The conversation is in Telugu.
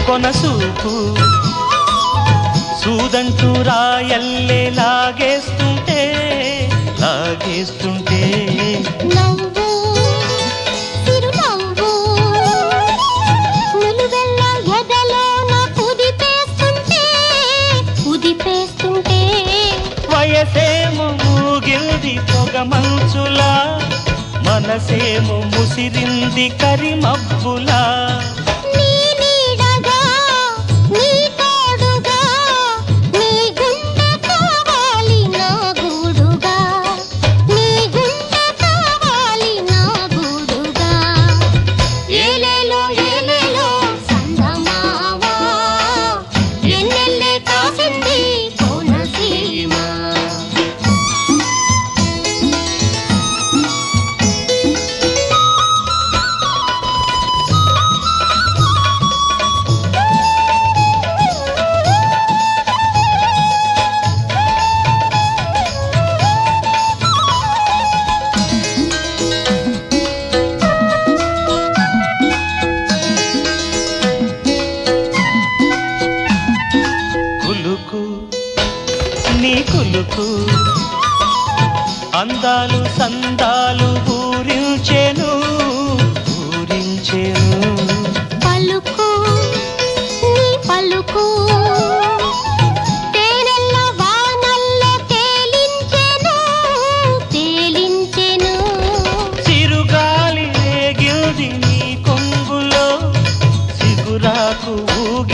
కొనసూపు సూదంటూ రాయల్లే లాగేస్తుంటే లాగేస్తుంటే నవ్వు చిరునవ్వు నిలువెల్ల ఎదలోన కుదిపేస్తుంటే కుదిపేస్తుంటే వయసేమో మూగిల్ది పొగ మంచులా మనసేమో ముసిరింది కరిమబ్బులా నీ నీడగా నీ తోడుగా నీ గుండె కావాలి నా గూడుగా నీ గుండె కావాలి నా గూడుగా ఏలేలో ఏలేలో సందమావా ఎన్నెల్లే కాసింది కోనసీమ కులుకు నీ కులుకు అందాలు సందాలు ఊరించెను ఊరించెను పలుకు నీ పలుకు తేనెల్ల వానల్లో తేలించెను తేలించెను చిరుగాలి రేగిల్ది నీ కొంగులో సిగురాకు ఊగి